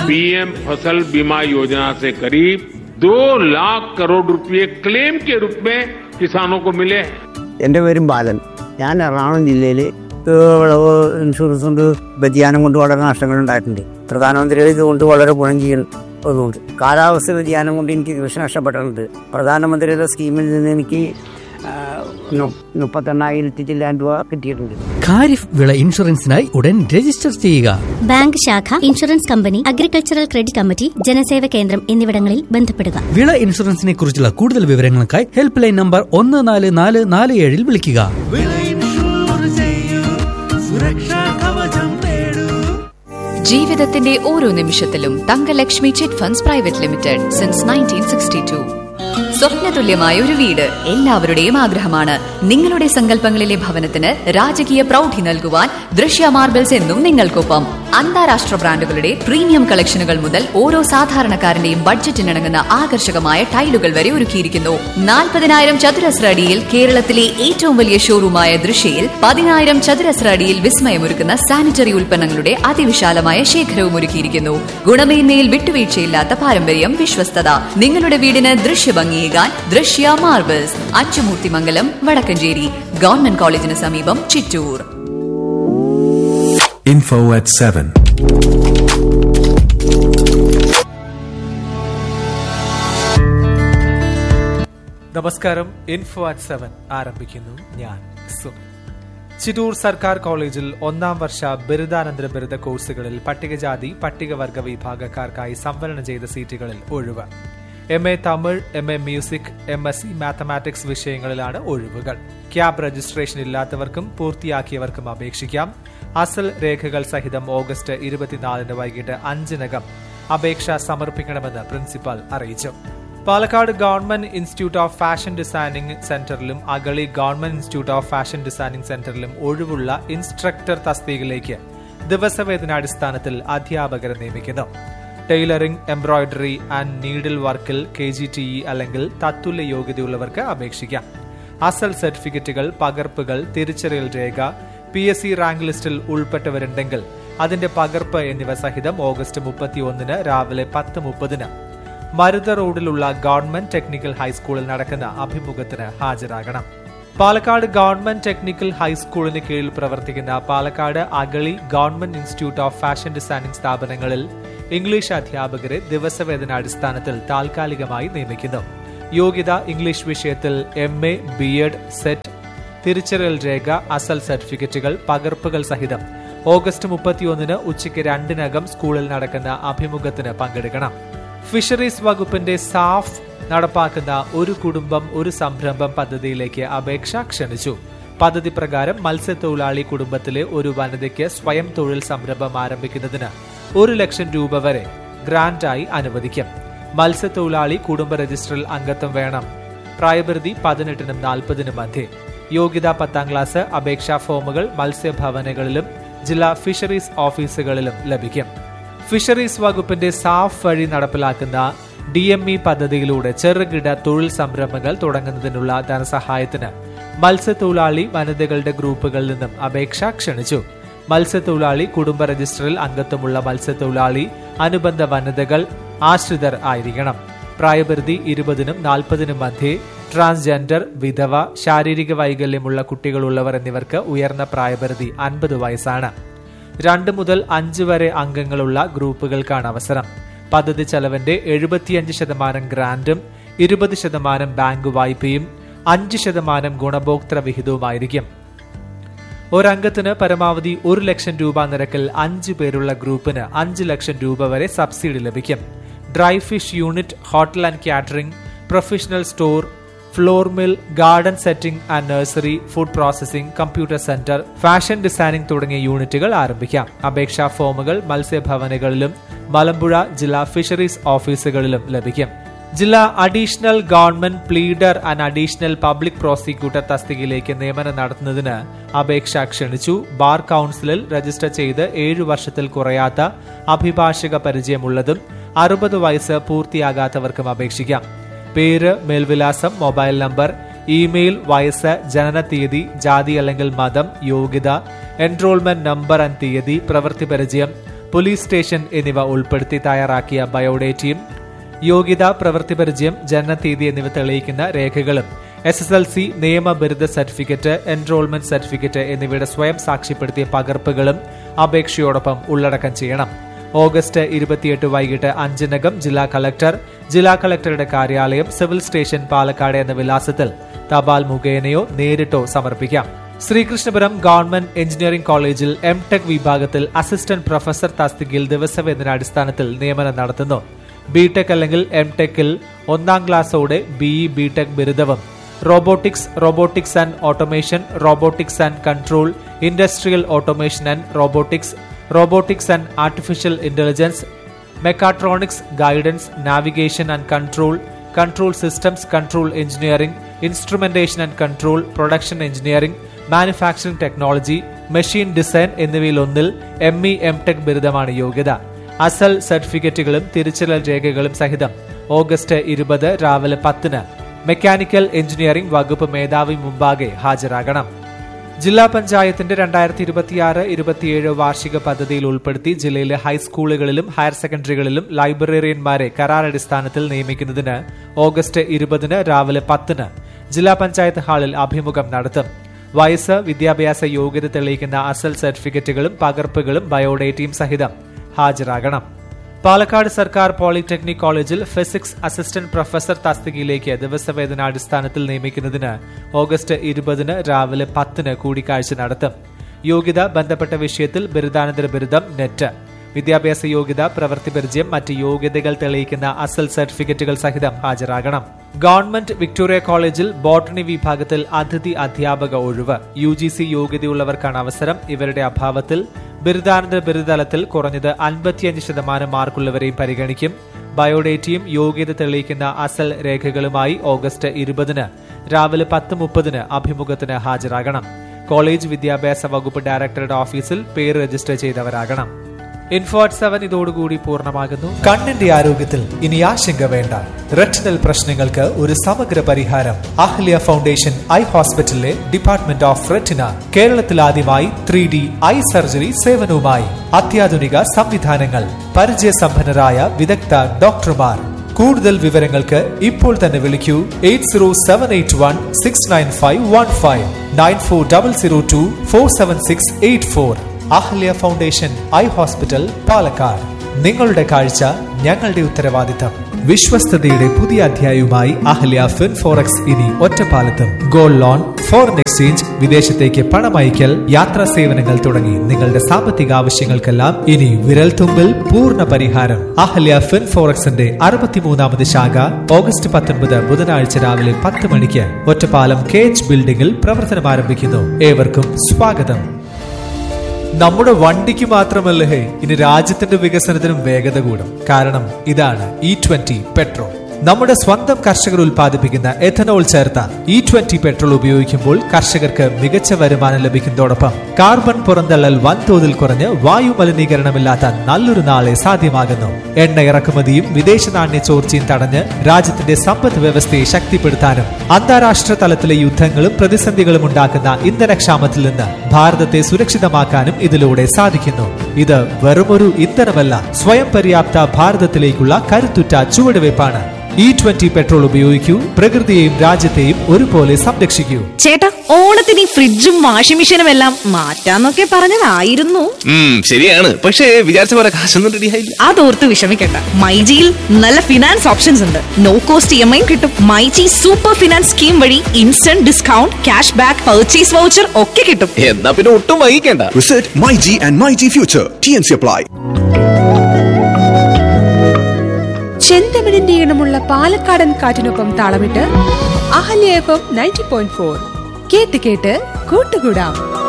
PM फसल बीमा योजना से करीब दो लाख करोड़ रुपए क्लेम के रूप में किसानों को मिले हैं എൻ്റെ പേരും ബാലൻ ഞാൻ എറണാകുളം ജില്ലയിൽ വിളവ് ഇൻഷുറൻസ് കൊണ്ട് വ്യതിയാനം കൊണ്ട് വളരെ നഷ്ടങ്ങൾ ഉണ്ടായിട്ടുണ്ട് പ്രധാനമന്ത്രിയുടെ ഇതുകൊണ്ട് വളരെ ഗുണം ചെയ്യുന്നതുകൊണ്ട് കാലാവസ്ഥ വ്യതിയാനം കൊണ്ട് എനിക്ക് കൃഷി നഷ്ടപ്പെട്ടിട്ടുണ്ട് പ്രധാനമന്ത്രിയുടെ സ്കീമിൽ നിന്ന് എനിക്ക് ആ, നു- മുപ്പത്തെണ്ണായിരത്തി ചില്ലാൻ രൂപ കിട്ടിയിട്ടുണ്ട് ഖാരിഫ് വിള ഇൻഷുറൻസിനായി ഉടൻ രജിസ്റ്റർ ചെയ്യുക ബാങ്ക് ശാഖ insurance company agricultural credit committee Janaseva Kendram എന്നിവിടങ്ങളിൽ ബന്ധപ്പെടുക വിള ഇൻഷുറൻസിനെ കുറിച്ചുള്ള കൂടുതൽ വിവരങ്ങൾക്കായി ഹെൽപ്പ് ലൈൻ നമ്പർ ഒന്ന് നാല് നാല് നാല് ഏഴിൽ വിളിക്കുക ജീവിതത്തിന്റെ ഓരോ നിമിഷത്തിലും Thankalakshmi chit funds private limited since nineteen sixty two സ്വപ്നതുല്യമായ ഒരു വീട് എല്ലാവരുടെയും ആഗ്രഹമാണ് നിങ്ങളുടെ സങ്കല്പങ്ങളിലെ ഭവനത്തിന് രാജകീയ പ്രൗഢി നൽകുവാൻ ദൃശ്യ മാർബിൾസ് എന്നും നിങ്ങൾക്കൊപ്പം അന്താരാഷ്ട്ര ബ്രാൻഡുകളുടെ പ്രീമിയം കളക്ഷനുകൾ മുതൽ ഓരോ സാധാരണക്കാരന്റെയും ബഡ്ജറ്റിനിണങ്ങുന്ന ആകർഷകമായ ടൈലുകൾ വരെ ഒരുക്കിയിരിക്കുന്നു നാൽപ്പതിനായിരം ചതുരശ്ര അടിയിൽ കേരളത്തിലെ ഏറ്റവും വലിയ ഷോറൂമായ ദൃശ്യയിൽ പതിനായിരം ചതുരശ്ര അടിയിൽ വിസ്മയമൊരുക്കുന്ന സാനിറ്ററി ഉൽപ്പന്നങ്ങളുടെ അതിവിശാലമായ ശേഖരവും ഒരുക്കിയിരിക്കുന്നു ഗുണമേന്മയിൽ വിട്ടുവീഴ്ചയില്ലാത്ത പാരമ്പര്യം വിശ്വസ്തത നിങ്ങളുടെ വീടിന് ദൃശ്യഭംഗിയേകാൻ ദൃശ്യ മാർബിൾസ് അച്ചുമൂർത്തിമംഗലം വടക്കഞ്ചേരി ഗവൺമെന്റ് കോളേജിന് സമീപം ചിറ്റൂർ Info at 7. നമസ്കാരം ഇൻഫോ അറ്റ് സെവൻ ആരംഭിക്കുന്നു ഞാൻ സുനിൽ ചിറ്റൂർ സർക്കാർ കോളേജിൽ ഒന്നാം വർഷ ബിരുദാനന്തര ബിരുദ കോഴ്സുകളിൽ പട്ടികജാതി പട്ടികവർഗ വിഭാഗക്കാർക്കായി സംവരണം ചെയ്ത സീറ്റുകളിൽ ഒഴിവ് M A Tamil M A music M S C mathematics വിഷയങ്ങളിലാണ് ഒഴിവുകൾ ക്യാബ് രജിസ്ട്രേഷൻ ഇല്ലാത്തവർക്കും പൂർത്തിയാക്കിയവർക്കും അപേക്ഷിക്കാം അസൽ രേഖകൾ സഹിതം ഓഗസ്റ്റ് ഇരുപത്തിനാലിന് വൈകിട്ട് അഞ്ചിനകം അപേക്ഷ സമർപ്പിക്കണമെന്ന് പ്രിൻസിപ്പൽ അറിയിച്ചു Palakkad government institute of fashion designing സെന്ററിലും Agali government institute of fashion designing സെന്ററിലും ഒഴിവുള്ള ഇൻസ്ട്രക്ടർ തസ്തികയിലേക്ക് ദിവസവേതനാടിസ്ഥാനത്തിൽ അധ്യാപകരെ നിയമിക്കുന്നു ടൈലറിംഗ് എംബ്രോയിഡറി ആൻഡ് നീഡിൽ വർക്കിൽ കെ ജി ടി ഇ അല്ലെങ്കിൽ തത്തുല്യ യോഗ്യതയുള്ളവർക്ക് അപേക്ഷിക്കാം അസൽ സർട്ടിഫിക്കറ്റുകൾ പകർപ്പുകൾ തിരിച്ചറിയൽ രേഖ പി എസ് സി റാങ്ക് ലിസ്റ്റിൽ ഉൾപ്പെട്ടവരുണ്ടെങ്കിൽ അതിന്റെ പകർപ്പ് എന്നിവ സഹിതം ഓഗസ്റ്റ് മുപ്പത്തിയൊന്നിന് രാവിലെ പത്ത് മുപ്പതിന് മരുത റോഡിലുള്ള ഗവൺമെന്റ് ടെക്നിക്കൽ ഹൈസ്കൂളിൽ നടക്കുന്ന അഭിമുഖത്തിന് ഹാജരാകണം പാലക്കാട് ഗവൺമെന്റ് ടെക്നിക്കൽ ഹൈസ്കൂളിന് കീഴിൽ പ്രവർത്തിക്കുന്ന Palakkad Agali government institute of fashion designing സ്ഥാപനങ്ങളിൽ ഇംഗ്ലീഷ് അധ്യാപകരെ ദിവസവേതനാടിസ്ഥാനത്തിൽ താൽക്കാലികമായി നിയമിക്കുന്നു യോഗ്യത ഇംഗ്ലീഷ് വിഷയത്തിൽ M A B ed set തിരിച്ചറിയൽ രേഖ അസൽ സർട്ടിഫിക്കറ്റുകൾ പകർപ്പുകൾ സഹിതം ഓഗസ്റ്റ് മുപ്പത്തിയൊന്നിന് ഉച്ചയ്ക്ക് രണ്ടിനകം സ്കൂളിൽ നടക്കുന്ന അഭിമുഖത്തിന് പങ്കെടുക്കണം ഫിഷറീസ് വകുപ്പിന്റെ സാഫ് നടപ്പാക്കുന്ന ഒരു കുടുംബം ഒരു സംരംഭം പദ്ധതിയിലേക്ക് അപേക്ഷ ക്ഷണിച്ചു പദ്ധതി പ്രകാരം മത്സ്യത്തൊഴിലാളി കുടുംബത്തിലെ ഒരു വനിതയ്ക്ക് സ്വയം തൊഴിൽ സംരംഭം ആരംഭിക്കുന്നതിന് ഒരു ലക്ഷം രൂപ വരെ ഗ്രാന്റായി അനുവദിക്കും മത്സ്യത്തൊഴിലാളി കുടുംബ രജിസ്റ്ററിൽ അംഗത്വം വേണം പ്രായപരിധി പതിനെട്ടിനും നാൽപ്പതിനും മധ്യേ യോഗ്യത പത്താം ക്ലാസ് അപേക്ഷാ ഫോമുകൾ മത്സ്യഭവനങ്ങളിലും ജില്ലാ ഫിഷറീസ് ഓഫീസുകളിലും ലഭിക്കും ഫിഷറീസ് വകുപ്പിന്റെ സാഫ് വഴി നടപ്പിലാക്കുന്ന ഡി എം ഇ പദ്ധതിയിലൂടെ ചെറുകിട തൊഴിൽ സംരംഭങ്ങൾ തുടങ്ങുന്നതിനുള്ള ധനസഹായത്തിന് മത്സ്യത്തൊഴിലാളി വനിതകളുടെ ഗ്രൂപ്പുകളിൽ നിന്നും അപേക്ഷ ക്ഷണിച്ചു മത്സ്യത്തൊഴിലാളി കുടുംബ രജിസ്റ്ററിൽ അംഗത്വമുള്ള മത്സ്യത്തൊഴിലാളി അനുബന്ധ വനിതകൾ ആശ്രിതർ ആയിരിക്കണം പ്രായപരിധി ഇരുപതിനും നാൽപ്പതിനും മധ്യേ ട്രാൻസ്ജെൻഡർ വിധവ ശാരീരിക വൈകല്യമുള്ള കുട്ടികളുള്ളവർ എന്നിവർക്ക് ഉയർന്ന പ്രായപരിധി അൻപത് വയസ്സാണ് രണ്ട് മുതൽ അഞ്ച് വരെ അംഗങ്ങളുള്ള ഗ്രൂപ്പുകൾക്കാണ് അവസരം പദ്ധതി ചെലവിന്റെ എഴുപത്തിയഞ്ച് ശതമാനം ഗ്രാന്റും ഇരുപത് ശതമാനം ബാങ്ക് വായ്പയും അഞ്ച് ശതമാനം ഗുണഭോക്തൃ വിഹിതവുമായിരിക്കും ഒരംഗത്തിന് പരമാവധി ഒരു ലക്ഷം രൂപ നിരക്കിൽ അഞ്ച് പേരുള്ള ഗ്രൂപ്പിന് അഞ്ച് ലക്ഷം രൂപ വരെ സബ്സിഡി ലഭിക്കും dry fish unit hotel and catering professional store flour mill garden setting and nursery food processing computer centre fashion designing തുടങ്ങിയ യൂണിറ്റുകൾ ആരംഭിക്കാം അപേക്ഷാ ഫോമുകൾ മത്സ്യഭവനുകളിലും മലമ്പുഴ ജില്ലാ ഫിഷറീസ് ഓഫീസുകളിലും ലഭിക്കും ജില്ലാ additional government pleader and additional public prosecutor തസ്തികയിലേക്ക് നിയമനം നടത്തുന്നതിന് അപേക്ഷ ക്ഷണിച്ചു ബാർ കൌൺസിലിൽ രജിസ്റ്റർ ചെയ്ത് ഏഴു വർഷത്തിൽ കുറയാത്ത അഭിഭാഷക പരിചയമുള്ളതും അറുപത് വയസ്സ് പൂർത്തിയാകാത്തവർക്കും അപേക്ഷിക്കാം പേര് മേൽവിലാസം മൊബൈൽ നമ്പർ ഇമെയിൽ വയസ്സ് ജനന തീയതി ജാതി അല്ലെങ്കിൽ മതം യോഗ്യത എൻറോൾമെന്റ് നമ്പർ ആൻഡ് തീയതി പ്രവൃത്തി പരിചയം പോലീസ് സ്റ്റേഷൻ എന്നിവ ഉൾപ്പെടുത്തി തയ്യാറാക്കിയ ബയോഡേറ്റയും യോഗ്യത പ്രവൃത്തിപരിചയം ജനനതീയതി എന്നിവ തെളിയിക്കുന്ന രേഖകളും എസ് എസ് എൽ സി നിയമ ബിരുദ സർട്ടിഫിക്കറ്റ് എൻറോൾമെന്റ് സർട്ടിഫിക്കറ്റ് എന്നിവയുടെ സ്വയം സാക്ഷ്യപ്പെടുത്തിയ പകർപ്പുകളും അപേക്ഷയോടൊപ്പം ഉള്ളടക്കം ചെയ്യണം ഓഗസ്റ്റ് ഇരുപത്തിയെട്ട് വൈകിട്ട് അഞ്ചിനകം ജില്ലാ കളക്ടർ ജില്ലാ കളക്ടറുടെ കാര്യാലയം സിവിൽ സ്റ്റേഷൻ പാലക്കാട് എന്ന വിലാസത്തിൽ തപാൽ മുഖേനയോ നേരിട്ടോ സമർപ്പിക്കാം ശ്രീകൃഷ്ണപുരം ഗവൺമെന്റ് എഞ്ചിനീയറിംഗ് കോളേജിൽ എം ടെക് വിഭാഗത്തിൽ അസിസ്റ്റന്റ് പ്രൊഫസർ തസ്തികയിൽ ദിവസവേതന അടിസ്ഥാനത്തിൽ നിയമനം നടത്തുന്നു ബിടെക് അല്ലെങ്കിൽ എം ടെക്കിൽ ഒന്നാം ക്ലാസ്സോടെ ബിഇ ബിടെക് ബിരുദവും robotics robotics and automation robotics and control industrial automation and robotics robotics and artificial intelligence mechatronics guidance navigation and control control systems control engineering instrumentation and control production engineering manufacturing technology machine design എന്നിവയിൽ ഒന്നിൽ M E M tech ബിരുദമാണ് യോഗ്യത അസൽ സർട്ടിഫിക്കറ്റുകളും തിരിച്ചറിയൽ രേഖകളും സഹിതം August ഇരുപത് രാവിലെ പത്തിന് മെക്കാനിക്കൽ എഞ്ചിനീയറിംഗ് വകുപ്പ് മേധാവി മുമ്പാകെ ഹാജരാകണം ജില്ലാ പഞ്ചായത്തിന്റെ രണ്ടായിരത്തി ഇരുപത്തിയാറ് ഇരുപത്തിയേഴ് വാർഷിക പദ്ധതിയിൽ ഉൾപ്പെടുത്തി ജില്ലയിലെ ഹൈസ്കൂളുകളിലും ഹയർ സെക്കൻഡറികളിലും ലൈബ്രറിയന്മാരെ കരാറടിസ്ഥാനത്തിൽ നിയമിക്കുന്നതിന് ഓഗസ്റ്റ് ഇരുപതിന് രാവിലെ പത്തിന് ജില്ലാ പഞ്ചായത്ത് ഹാളിൽ അഭിമുഖം നടത്തും വയസ്സ് വിദ്യാഭ്യാസ യോഗ്യത തെളിയിക്കുന്ന അസൽ സർട്ടിഫിക്കറ്റുകളും പകർപ്പുകളും ബയോഡേറ്റയും സഹിതം ഹാജരാകണം പാലക്കാട് സർക്കാർ പോളിടെക്നിക് കോളേജിൽ ഫിസിക്സ് അസിസ്റ്റന്റ് പ്രൊഫസർ തസ്തികയിലേക്ക് ദിവസവേതനാടിസ്ഥാനത്തിൽ നിയമിക്കുന്നതിന് ഓഗസ്റ്റ് ഇരുപതിന് രാവിലെ പത്തിന് കൂടിക്കാഴ്ച നടത്തും യോഗ്യത ബന്ധപ്പെട്ട വിഷയത്തിൽ ബിരുദാനന്തര ബിരുദം നെറ്റ് വിദ്യാഭ്യാസ യോഗ്യത പ്രവൃത്തി പരിചയം മറ്റ് യോഗ്യതകൾ തെളിയിക്കുന്ന അസൽ സർട്ടിഫിക്കറ്റുകൾ സഹിതം ഹാജരാകണം ഗവൺമെന്റ് വിക്ടോറിയ കോളേജിൽ ബോട്ടണി വിഭാഗത്തിൽ അതിഥി അധ്യാപക ഒഴിവ് യു ജി സി യോഗ്യതയുള്ളവർക്കാണ് അവസരം ഇവരുടെ അഭാവത്തിൽ ബിരുദാനന്തര ബിരുദതലത്തിൽ കുറഞ്ഞത് അൻപത്തിയഞ്ച് ശതമാനം മാർക്കുള്ളവരെയും പരിഗണിക്കും ബയോഡേറ്റയും യോഗ്യത തെളിയിക്കുന്ന അസൽ രേഖകളുമായി ഓഗസ്റ്റ് ഇരുപതിന് രാവിലെ പത്ത് മുപ്പതിന് അഭിമുഖത്തിന് ഹാജരാകണം കോളേജ് വിദ്യാഭ്യാസ വകുപ്പ് ഡയറക്ടറുടെ ഓഫീസിൽ പേര് രജിസ്റ്റർ ചെയ്തവരാകണം ഇൻഫോട്ട് സെവൻ ഇതോടുകൂടി പൂർണ്ണമാകുന്നു കണ്ണിന്റെ ആരോഗ്യത്തിൽ ഇനി ആശങ്ക വേണ്ട റെറ്റിനൽ പ്രശ്നങ്ങൾക്ക് ഒരു സമഗ്ര പരിഹാരം അഹ്ലിയ ഫൗണ്ടേഷൻ ഐ ഹോസ്പിറ്റലിലെ ഡിപ്പാർട്ട്മെന്റ് ഓഫ് റെറ്റിന കേരളത്തിൽ ആദ്യമായി ത്രീ ഡി ഐ സർജറി സേവനവുമായി അത്യാധുനിക സംവിധാനങ്ങൾ പരിചയസമ്പന്നരായ വിദഗ്ധ ഡോക്ടർമാർ കൂടുതൽ വിവരങ്ങൾക്ക് ഇപ്പോൾ തന്നെ വിളിക്കൂ eight zero seven eight one six nine five one five nine four double zero two four seven six eight four Ahalya foundation eye hospital Palakkad നിങ്ങളുടെ കാഴ്ച ഞങ്ങളുടെ ഉത്തരവാദിത്തം വിശ്വസ്തയുടെ പുതിയ അധ്യായവുമായി അഹല്യ ഫിൻ ഫോറക്സ് ഇനി ഒറ്റപ്പാലത്തും ഗോൾഡ് ലോൺ ഫോറിൻ എക്സ്ചേഞ്ച് വിദേശത്തേക്ക് പണമയക്കൽ യാത്രാ സേവനങ്ങൾ തുടങ്ങി നിങ്ങളുടെ സാമ്പത്തിക ആവശ്യങ്ങൾക്കെല്ലാം ഇനി വിരൽ തുമ്പിൽ പൂർണ്ണ പരിഹാരം അഹല്യ ഫിൻ ഫോറക്സിന്റെ അറുപത്തിമൂന്നാമത് ശാഖ ഓഗസ്റ്റ് പത്തൊൻപത് ബുധനാഴ്ച രാവിലെ പത്ത് മണിക്ക് ഒറ്റപ്പാലം കെ എച്ച് ബിൽഡിംഗിൽ പ്രവർത്തനം ആരംഭിക്കുന്നു ഏവർക്കും സ്വാഗതം നമ്മുടെ വണ്ടിക്ക് മാത്രമല്ല ഹേ ഇനി രാജ്യത്തിന്റെ വികസനത്തിനും വേഗത കൂടും കാരണം ഇതാണ് ഇ ട്വന്റി പെട്രോൾ നമ്മുടെ സ്വന്തം കർഷകർ ഉൽപ്പാദിപ്പിക്കുന്ന എഥനോൾ ചേർത്ത ഇ ട്വന്റി പെട്രോൾ ഉപയോഗിക്കുമ്പോൾ കർഷകർക്ക് മികച്ച വരുമാനം ലഭിക്കുന്നതോടൊപ്പം കാർബൺ പുറന്തള്ളൽ വൻതോതിൽ കുറഞ്ഞ് വായു മലിനീകരണമില്ലാത്ത നല്ലൊരു നാളെ സാധ്യമാകുന്നു എണ്ണ ഇറക്കുമതിയും വിദേശ നാണ്യ ചോർച്ചയും തടഞ്ഞ് രാജ്യത്തിന്റെ സമ്പദ് വ്യവസ്ഥയെ ശക്തിപ്പെടുത്താനും അന്താരാഷ്ട്ര തലത്തിലെ യുദ്ധങ്ങളും പ്രതിസന്ധികളും ഉണ്ടാക്കുന്ന ഇന്ധനക്ഷാമത്തിൽ നിന്ന് ഭാരതത്തെ സുരക്ഷിതമാക്കാനും ഇതിലൂടെ സാധിക്കുന്നു ഇത് വെറുമൊരു ഇന്ധനമല്ല സ്വയം പര്യാപ്ത ഭാരതത്തിലേക്കുള്ള കരുത്തുറ്റ ചുവടുവയ്പ്പാണ് ഇ ട്വന്റി പെട്രോൾ ഉപയോഗിക്കൂ പ്രകൃതിയെയും രാജ്യത്തെയും ഒരുപോലെ സംരക്ഷിക്കൂ ചേട്ടാ ഓണത്തിന് ഈ ഫ്രിഡ്ജും വാഷിംഗ് മെഷീനും എല്ലാം മാറ്റാന്നൊക്കെ പറഞ്ഞതായിരുന്നു ഉം, ശരിയാണ് പക്ഷേ വിചാരിച്ച പോലെ കാശൊന്നും റെഡി ആയില്ല അതോർത്ത് വിഷമിക്കണ്ട മൈജിയിൽ നല്ല ഫിനാൻസ് ഓപ്ഷൻസ് ഉണ്ട് no cost E M I കിട്ടും മൈജി സൂപ്പർ ഫിനാൻസ് സ്കീം വഴി instant discount cash back purchase voucher ഒക്കെ കിട്ടും എന്നാ പിന്നെ ഒട്ടും വൈകിക്കണ്ട Visit MyG and MyG Future. TNC apply. ചെന്തമിഴിന്റെ ഈണമുള്ള പാലക്കാടൻ കാറ്റിനൊപ്പം താളമിട്ട് Ahalya F M ninety point four കേട്ട് കേട്ട് കൂട്ടുകൂടാം